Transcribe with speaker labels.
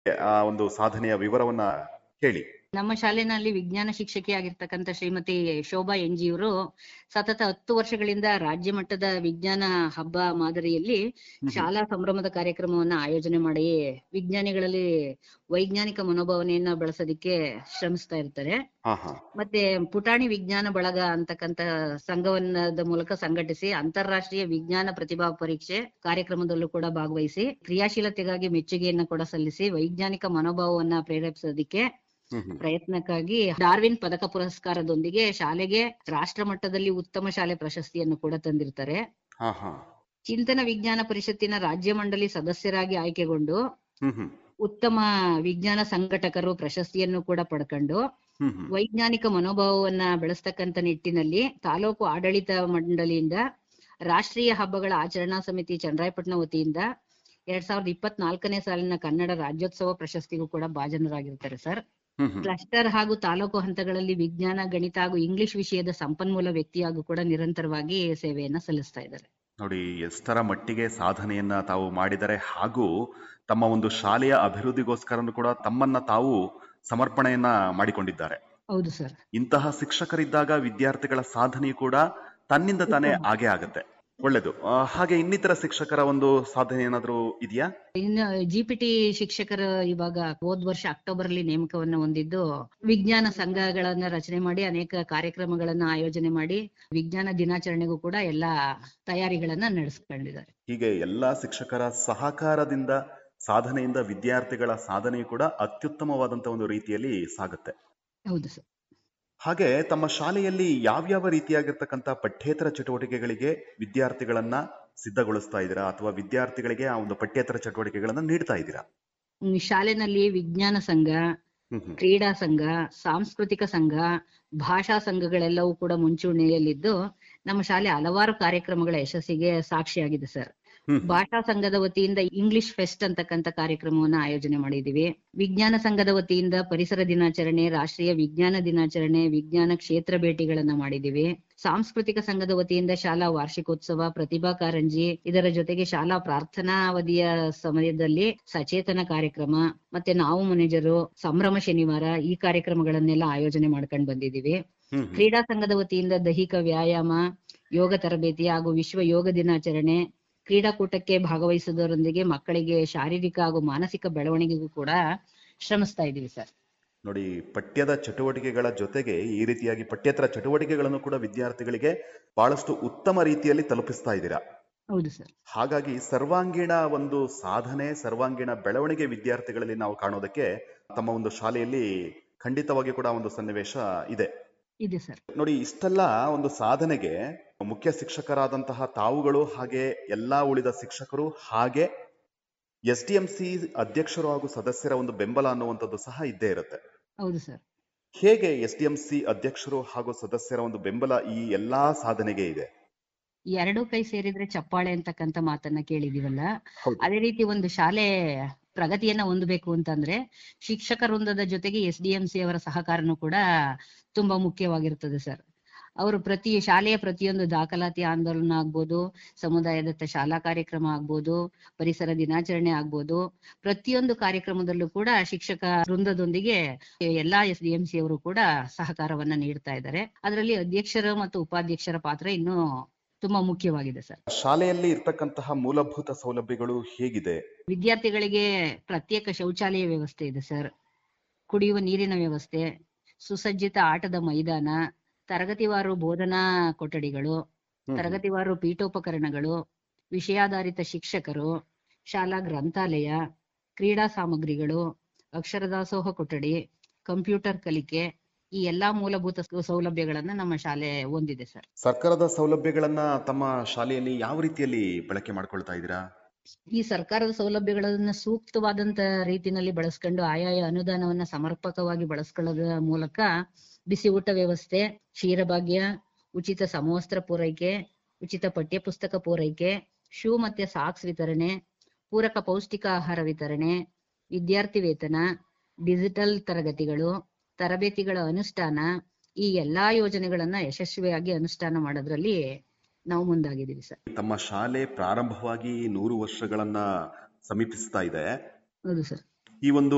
Speaker 1: ಆ ಒಂದು ಸಾಧನೆಯ ವಿವರವನ್ನ ಹೇಳಿ
Speaker 2: ನಮ್ಮ ಶಾಲೆನಲ್ಲಿ ವಿಜ್ಞಾನ ಶಿಕ್ಷಕಿ ಆಗಿರ್ತಕ್ಕಂಥ ಶ್ರೀಮತಿ ಶೋಭಾ ಎನ್ ಜಿಯವರು ಸತತ ಹತ್ತು ವರ್ಷಗಳಿಂದ ರಾಜ್ಯ ಮಟ್ಟದ ವಿಜ್ಞಾನ ಹಬ್ಬ ಮಾದರಿಯಲ್ಲಿ ಶಾಲಾ ಸಂಭ್ರಮದ ಕಾರ್ಯಕ್ರಮವನ್ನ ಆಯೋಜನೆ ಮಾಡಿ ವಿಜ್ಞಾನಿಗಳಲ್ಲಿ ವೈಜ್ಞಾನಿಕ ಮನೋಭಾವನೆಯನ್ನ ಬೆಳೆಸೋದಿಕ್ಕೆ ಶ್ರಮಿಸ್ತಾ ಇರ್ತಾರೆ
Speaker 1: ಹಾ ಹಾ
Speaker 2: ಮತ್ತೆ ಪುಟಾಣಿ ವಿಜ್ಞಾನ ಬಳಗ ಅಂತಕ್ಕಂತ ಸಂಘವನ್ನದ ಮೂಲಕ ಸಂಘಟಿಸಿ ಅಂತಾರಾಷ್ಟ್ರೀಯ ವಿಜ್ಞಾನ ಪ್ರತಿಭಾ ಪರೀಕ್ಷೆ ಕಾರ್ಯಕ್ರಮದಲ್ಲೂ ಕೂಡ ಭಾಗವಹಿಸಿ ಕ್ರಿಯಾಶೀಲತೆಗಾಗಿ ಮೆಚ್ಚುಗೆಯನ್ನ ಕೂಡ ಸಲ್ಲಿಸಿ ವೈಜ್ಞಾನಿಕ ಮನೋಭಾವವನ್ನ ಪ್ರೇರೇಪಿಸೋದಿಕ್ಕೆ
Speaker 1: ಹ್ಮ್ ಹ್ಮ್
Speaker 2: ಪ್ರಯತ್ನಕ್ಕಾಗಿ ಡಾರ್ವಿನ್ ಪದಕ ಪುರಸ್ಕಾರದೊಂದಿಗೆ ಶಾಲೆಗೆ ರಾಷ್ಟ್ರ ಮಟ್ಟದಲ್ಲಿ ಉತ್ತಮ ಶಾಲೆ ಪ್ರಶಸ್ತಿಯನ್ನು ಕೂಡ ತಂದಿರ್ತಾರೆ
Speaker 1: ಹಾ ಹಾ
Speaker 2: ಚಿಂತನ ವಿಜ್ಞಾನ ಪರಿಷತ್ತಿನ ರಾಜ್ಯ ಮಂಡಳಿ ಸದಸ್ಯರಾಗಿ ಆಯ್ಕೆಗೊಂಡು
Speaker 1: ಹ್ಮ್ ಹ್ಮ್
Speaker 2: ಉತ್ತಮ ವಿಜ್ಞಾನ ಸಂಘಟಕರು ಪ್ರಶಸ್ತಿಯನ್ನು ಕೂಡ ಪಡ್ಕೊಂಡು
Speaker 1: ಹ್ಮ್ ಹ್ಮ್
Speaker 2: ವೈಜ್ಞಾನಿಕ ಮನೋಭಾವವನ್ನ ಬೆಳೆಸ್ತಕ್ಕಂತ ನಿಟ್ಟಿನಲ್ಲಿ ತಾಲೂಕು ಆಡಳಿತ ಮಂಡಳಿಯಿಂದ ರಾಷ್ಟ್ರೀಯ ಹಬ್ಬಗಳ ಆಚರಣಾ ಸಮಿತಿ ಚನ್ನರಾಯಪಟ್ಟಣ ವತಿಯಿಂದ ಎರಡ್ ಸಾವಿರದ ಇಪ್ಪತ್ನಾಲ್ಕನೇ ಸಾಲಿನ ಕನ್ನಡ ರಾಜ್ಯೋತ್ಸವ ಪ್ರಶಸ್ತಿಗೂ ಕೂಡ ಭಾಜನರಾಗಿರ್ತಾರೆ ಸರ್
Speaker 1: ಹ್ಮ್ ಹ್ಮ್
Speaker 2: ಕ್ಲಸ್ಟರ್ ಹಾಗೂ ತಾಲೂಕು ಹಂತಗಳಲ್ಲಿ ವಿಜ್ಞಾನ ಗಣಿತ ಹಾಗೂ ಇಂಗ್ಲಿಷ್ ವಿಷಯದ ಸಂಪನ್ಮೂಲ ವ್ಯಕ್ತಿಯಾಗೂ ಕೂಡ ನಿರಂತರವಾಗಿ ಸೇವೆಯನ್ನ ಸಲ್ಲಿಸ್ತಾ ಇದ್ದಾರೆ
Speaker 1: ನೋಡಿ ಎಷ್ಟರ ಮಟ್ಟಿಗೆ ಸಾಧನೆಯನ್ನ ತಾವು ಮಾಡಿದರೆ ಹಾಗೂ ತಮ್ಮ ಒಂದು ಶಾಲೆಯ ಅಭಿವೃದ್ಧಿಗೋಸ್ಕರನು ಕೂಡ ತಮ್ಮನ್ನ ತಾವು ಸಮರ್ಪಣೆಯನ್ನ ಮಾಡಿಕೊಂಡಿದ್ದಾರೆ
Speaker 2: ಹೌದು ಸರ್
Speaker 1: ಇಂತಹ ಶಿಕ್ಷಕರಿದ್ದಾಗ ವಿದ್ಯಾರ್ಥಿಗಳ ಸಾಧನೆಯು ಕೂಡ ತನ್ನಿಂದ ತಾನೇ ಆಗೇ ಆಗತ್ತೆ ಒಳ್ಳೇದು ಆ, ಹಾಗೆ ಇನ್ನಿತರ ಶಿಕ್ಷಕರ ಒಂದು ಸಾಧನೆ ಏನಾದ್ರೂ ಇದೆಯಾ
Speaker 2: ಇನ್ನು ಜಿಪಿಟಿ ಶಿಕ್ಷಕರು ಇವಾಗ ಹೋದ್ ವರ್ಷ ಅಕ್ಟೋಬರ್ ಅಲ್ಲಿ ನೇಮಕವನ್ನ ಹೊಂದಿದ್ದು ವಿಜ್ಞಾನ ಸಂಘಗಳನ್ನ ರಚನೆ ಮಾಡಿ ಅನೇಕ ಕಾರ್ಯಕ್ರಮಗಳನ್ನ ಆಯೋಜನೆ ಮಾಡಿ ವಿಜ್ಞಾನ ದಿನಾಚರಣೆಗೂ ಕೂಡ ಎಲ್ಲಾ ತಯಾರಿಗಳನ್ನ ನಡೆಸ್ಕೊಂಡಿದ್ದಾರೆ
Speaker 1: ಹೀಗೆ ಎಲ್ಲಾ ಶಿಕ್ಷಕರ ಸಹಕಾರದಿಂದ ಸಾಧನೆಯಿಂದ ವಿದ್ಯಾರ್ಥಿಗಳ ಸಾಧನೆಯು ಕೂಡ ಅತ್ಯುತ್ತಮವಾದಂತ ಒಂದು ರೀತಿಯಲ್ಲಿ ಸಾಗುತ್ತೆ
Speaker 2: ಹೌದು ಸರ್
Speaker 1: ಹಾಗೆ ತಮ್ಮ ಶಾಲೆಯಲ್ಲಿ ಯಾವ್ಯಾವ ರೀತಿಯಾಗಿರ್ತಕ್ಕಂಥ ಪಠ್ಯೇತರ ಚಟುವಟಿಕೆಗಳಿಗೆ ವಿದ್ಯಾರ್ಥಿಗಳನ್ನ ಸಿದ್ಧಗೊಳಿಸ್ತಾ ಇದ್ದೀರಾ ಅಥವಾ ವಿದ್ಯಾರ್ಥಿಗಳಿಗೆ ಆ ಒಂದು ಪಠ್ಯೇತರ ಚಟುವಟಿಕೆಗಳನ್ನ ನೀಡ್ತಾ ಇದ್ದೀರಾ
Speaker 2: ಹ್ಮ್, ಶಾಲೆನಲ್ಲಿ ವಿಜ್ಞಾನ ಸಂಘ
Speaker 1: ಹ್ಮ್ ಹ್ಮ್
Speaker 2: ಕ್ರೀಡಾ ಸಂಘ ಸಾಂಸ್ಕೃತಿಕ ಸಂಘ ಭಾಷಾ ಸಂಘಗಳೆಲ್ಲವೂ ಕೂಡ ಮುಂಚೂಣಿಯಲ್ಲಿದ್ದು ನಮ್ಮ ಶಾಲೆ ಹಲವಾರು ಕಾರ್ಯಕ್ರಮಗಳ ಯಶಸ್ಸಿಗೆ ಸಾಕ್ಷಿಯಾಗಿದೆ ಸರ್
Speaker 1: ಹ್ಮ್
Speaker 2: ಭಾಷಾ ಸಂಘದ ವತಿಯಿಂದ ಇಂಗ್ಲಿಷ್ ಫೆಸ್ಟ್ ಅಂತಕ್ಕಂಥ ಕಾರ್ಯಕ್ರಮವನ್ನ ಆಯೋಜನೆ ಮಾಡಿದೀವಿ ವಿಜ್ಞಾನ ಸಂಘದ ವತಿಯಿಂದ ಪರಿಸರ ದಿನಾಚರಣೆ ರಾಷ್ಟ್ರೀಯ ವಿಜ್ಞಾನ ದಿನಾಚರಣೆ ವಿಜ್ಞಾನ ಕ್ಷೇತ್ರ ಭೇಟಿಗಳನ್ನ ಮಾಡಿದೀವಿ ಸಾಂಸ್ಕೃತಿಕ ಸಂಘದ ವತಿಯಿಂದ ಶಾಲಾ ವಾರ್ಷಿಕೋತ್ಸವ ಪ್ರತಿಭಾ ಕಾರಂಜಿ ಇದರ ಜೊತೆಗೆ ಶಾಲಾ ಪ್ರಾರ್ಥನಾ ಅವಧಿಯ ಸಮಯದಲ್ಲಿ ಸಚೇತನ ಕಾರ್ಯಕ್ರಮ ಮತ್ತೆ ನಾವು ಮನೆಜರು ಸಂಭ್ರಮ ಶನಿವಾರ ಈ ಕಾರ್ಯಕ್ರಮಗಳನ್ನೆಲ್ಲ ಆಯೋಜನೆ ಮಾಡ್ಕೊಂಡು ಬಂದಿದೀವಿ
Speaker 1: ಹ್ಮ್ ಹ್ಮ್
Speaker 2: ಕ್ರೀಡಾ ಸಂಘದ ವತಿಯಿಂದ ದೈಹಿಕ ವ್ಯಾಯಾಮ ಯೋಗ ತರಬೇತಿ ಹಾಗೂ ವಿಶ್ವ ಯೋಗ ದಿನಾಚರಣೆ ಕ್ರೀಡಾಕೂಟಕ್ಕೆ ಭಾಗವಹಿಸುವುದರೊಂದಿಗೆ ಮಕ್ಕಳಿಗೆ ಶಾರೀರಿಕ ಹಾಗೂ ಮಾನಸಿಕ ಬೆಳವಣಿಗೆಗೂ ಕೂಡ ಶ್ರಮಿಸ್ತಾ ಇದೀವಿ ಸರ್
Speaker 1: ನೋಡಿ ಪಠ್ಯದ ಚಟುವಟಿಕೆಗಳ ಜೊತೆಗೆ ಈ ರೀತಿಯಾಗಿ ಪಠ್ಯೇತರ ಚಟುವಟಿಕೆಗಳನ್ನು ಕೂಡ ವಿದ್ಯಾರ್ಥಿಗಳಿಗೆ ಬಹಳಷ್ಟು ಉತ್ತಮ ರೀತಿಯಲ್ಲಿ ತಲುಪಿಸ್ತಾ ಇದ್ದೀರಾ
Speaker 2: ಹೌದು ಸರ್
Speaker 1: ಹಾಗಾಗಿ ಸರ್ವಾಂಗೀಣ ಒಂದು ಸಾಧನೆ ಸರ್ವಾಂಗೀಣ ಬೆಳವಣಿಗೆ ವಿದ್ಯಾರ್ಥಿಗಳಲ್ಲಿ ನಾವು ಕಾಣೋದಕ್ಕೆ ತಮ್ಮ ಒಂದು ಶಾಲೆಯಲ್ಲಿ ಖಂಡಿತವಾಗಿ ಕೂಡ ಒಂದು ಸನ್ನಿವೇಶ ಇದೆ
Speaker 2: ಇದೆ ಸರ್
Speaker 1: ನೋಡಿ ಇಷ್ಟೆಲ್ಲ ಒಂದು ಸಾಧನೆಗೆ ಮುಖ್ಯ ಶಿಕ್ಷಕರಾದಂತಹ ತಾವುಗಳು ಹಾಗೆ ಎಲ್ಲಾ ಉಳಿದ ಶಿಕ್ಷಕರು ಹಾಗೆ ಎಸ್ ಡಿ ಎಂ ಸಿ ಅಧ್ಯಕ್ಷರು ಹಾಗೂ ಸದಸ್ಯರ ಒಂದು ಬೆಂಬಲ ಅನ್ನುವಂಥದ್ದು ಸಹ ಇದ್ದೇ ಇರುತ್ತೆ
Speaker 2: ಹೌದು ಸರ್
Speaker 1: ಹೇಗೆ ಎಸ್ ಡಿ ಎಂ ಸಿ ಅಧ್ಯಕ್ಷರು ಹಾಗೂ ಸದಸ್ಯರ ಒಂದು ಬೆಂಬಲ ಈ ಎಲ್ಲಾ ಸಾಧನೆಗೆ ಇದೆ
Speaker 2: ಎರಡೂ ಕೈ ಸೇರಿದ್ರೆ ಚಪ್ಪಾಳೆ ಅಂತಕ್ಕಂಥ ಮಾತನ್ನ ಕೇಳಿದೀವಲ್ಲ
Speaker 1: ಹೌದು.
Speaker 2: ಅದೇ ರೀತಿ ಒಂದು ಶಾಲೆ ಪ್ರಗತಿಯನ್ನ ಹೊಂದಬೇಕು ಅಂತಂದ್ರೆ ಶಿಕ್ಷಕ ವೃಂದದ ಜೊತೆಗೆ ಎಸ್ ಡಿ ಎಂ ಸಿ ಅವರ ಸಹಕಾರನೂ ಕೂಡ ತುಂಬಾ ಮುಖ್ಯವಾಗಿರ್ತದೆ ಸರ್ ಅವರು ಪ್ರತಿ ಶಾಲೆಯ ಪ್ರತಿಯೊಂದು ದಾಖಲಾತಿ ಆಂದೋಲನ ಆಗ್ಬೋದು ಸಮುದಾಯದತ್ತ ಶಾಲಾ ಕಾರ್ಯಕ್ರಮ ಆಗ್ಬೋದು ಪರಿಸರ ದಿನಾಚರಣೆ ಆಗ್ಬೋದು ಪ್ರತಿಯೊಂದು ಕಾರ್ಯಕ್ರಮದಲ್ಲೂ ಕೂಡ ಶಿಕ್ಷಕ ವೃಂದದೊಂದಿಗೆ ಎಲ್ಲಾ ಎಸ್ ಡಿ ಎಂ ಸಿ ಅವರು ಕೂಡ ಸಹಕಾರವನ್ನ ನೀಡ್ತಾ ಇದ್ದಾರೆ ಅದರಲ್ಲಿ ಅಧ್ಯಕ್ಷರ ಮತ್ತು ಉಪಾಧ್ಯಕ್ಷರ ಪಾತ್ರ ಇನ್ನೂ ತುಂಬಾ ಮುಖ್ಯವಾಗಿದೆ ಸರ್
Speaker 1: ಶಾಲೆಯಲ್ಲಿ ಇರ್ತಕ್ಕಂತಹ ಮೂಲಭೂತ ಸೌಲಭ್ಯಗಳು ಹೇಗಿದೆ
Speaker 2: ವಿದ್ಯಾರ್ಥಿಗಳಿಗೆ ಪ್ರತ್ಯೇಕ ಶೌಚಾಲಯ ವ್ಯವಸ್ಥೆ ಇದೆ ಸರ್ ಕುಡಿಯುವ ನೀರಿನ ವ್ಯವಸ್ಥೆ ಸುಸಜ್ಜಿತ ಆಟದ ಮೈದಾನ ತರಗತಿವಾರು ಬೋಧನಾ ಕೊಠಡಿಗಳು
Speaker 1: ಹ್ಮ್.
Speaker 2: ತರಗತಿವಾರು ಪೀಠೋಪಕರಣಗಳು ವಿಷಯಾಧಾರಿತ ಶಿಕ್ಷಕರು ಶಾಲಾ ಗ್ರಂಥಾಲಯ ಕ್ರೀಡಾ ಸಾಮಗ್ರಿಗಳು ಅಕ್ಷರ ದಾಸೋಹ ಕೊಠಡಿ ಕಂಪ್ಯೂಟರ್ ಕಲಿಕೆ ಈ ಎಲ್ಲಾ ಮೂಲಭೂತ ಸೌ- ಸೌಲಭ್ಯಗಳನ್ನ ನಮ್ಮ ಶಾಲೆ ಹೊಂದಿದೆ ಸರ್
Speaker 1: ಸರ್ಕಾರದ ಸೌಲಭ್ಯಗಳನ್ನ ತಮ್ಮ ಶಾಲೆಯಲ್ಲಿ ಯಾವ ರೀತಿಯಲ್ಲಿ ಬಳಕೆ ಮಾಡ್ಕೊಳ್ತಾ ಇದ್ದೀರಾ
Speaker 2: ಈ ಸರ್ಕಾರದ ಸೌಲಭ್ಯಗಳನ್ನ ಸೂಕ್ತವಾದಂತ ರೀತಿನಲ್ಲಿ ಬಳಸ್ಕೊಂಡು ಆಯಾಯ ಅನುದಾನವನ್ನ ಸಮರ್ಪಕವಾಗಿ ಬಳಸ್ಕೊಳ್ಳೋದ್ರ ಮೂಲಕ ಬಿಸಿ ಊಟ ವ್ಯವಸ್ಥೆ ಕ್ಷೀರಭಾಗ್ಯ ಉಚಿತ ಸಮವಸ್ತ್ರ ಪೂರೈಕೆ ಉಚಿತ ಪಠ್ಯಪುಸ್ತಕ ಪೂರೈಕೆ ಶೂ ಮತ್ತೆ ಸಾಕ್ಸ್ ವಿತರಣೆ ಪೂರಕ ಪೌಷ್ಟಿಕ ಆಹಾರ ವಿತರಣೆ ವಿದ್ಯಾರ್ಥಿ ವೇತನ ಡಿಜಿಟಲ್ ತರಗತಿಗಳು ತರಬೇತಿಗಳ ಅನುಷ್ಠಾನ ಈ ಎಲ್ಲಾ ಯೋಜನೆಗಳನ್ನ ಯಶಸ್ವಿಯಾಗಿ ಅನುಷ್ಠಾನ ಮಾಡೋದ್ರಲ್ಲಿ ನಾವು ಮುಂದಾಗಿದ್ದೀವಿ ಸರ್
Speaker 1: ತಮ್ಮ ಶಾಲೆ ಪ್ರಾರಂಭವಾಗಿ ನೂರು ವರ್ಷಗಳನ್ನ ಸಮೀಪಿಸ್ತಾ ಇದೆ
Speaker 2: ಹೌದು ಸರ್
Speaker 1: ಈ ಒಂದು